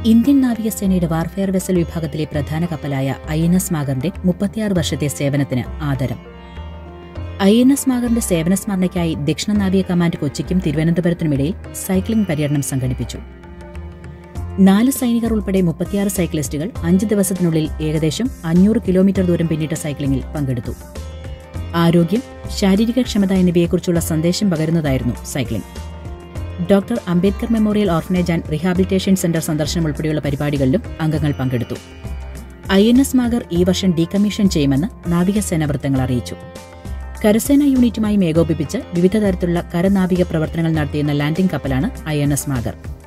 Indian നാവികസേനയുടെ warfare vessel വിഭാഗത്തിലെ പ്രധാന കപ്പലായ ഐ എൻ എസ് മാഗറിന്റെ മുപ്പത്തിയാറ് വർഷത്തെ സേവനത്തിന് ആദരം ഐ എൻ എസ് മാഗറിന്റെ സേവന സ്മരണയ്ക്കായി ദക്ഷിണ നാവിക കമാൻഡ് കൊച്ചിക്കും തിരുവനന്തപുരത്തിനുമിടയിൽ സൈക്ലിംഗ് പര്യടനം സംഘടിപ്പിച്ചു നാല് സൈനികർ ഉൾപ്പെടെ മുപ്പത്തിയാറ് സൈക്ലിസ്റ്റുകൾ അഞ്ച് ദിവസത്തിനുള്ളിൽ ഏകദേശം അഞ്ഞൂറ് കിലോമീറ്റർ ദൂരം പിന്നിട്ട സൈക്ലിംഗിൽ പങ്കെടുത്തു ആരോഗ്യം ശാരീരിക ക്ഷമത എന്നിവയെക്കുറിച്ചുള്ള സന്ദേശം പകരുന്നതായിരുന്നു cycling doctor Ambedkar memorial orphanage and rehabilitation centre സന്ദർശനം ഉൾപ്പെടെയുള്ള പരിപാടികളിലും അംഗങ്ങൾ പങ്കെടുത്തു ഐ എൻ എസ് മാഗർ ഈ വർഷം ഡീകമ്മീഷൻ ചെയ്യുമെന്ന് നാവികസേന വൃത്തങ്ങൾ അറിയിച്ചു കരസേനാ യൂണിറ്റുമായി ഏകോപിപ്പിച്ച് വിവിധ തരത്തിലുള്ള കരനാവിക പ്രവർത്തനങ്ങൾ നടത്തിയുന്ന ലാൻഡിംഗ് കപ്പലാണ് ഐ എൻ എസ് മാഗർ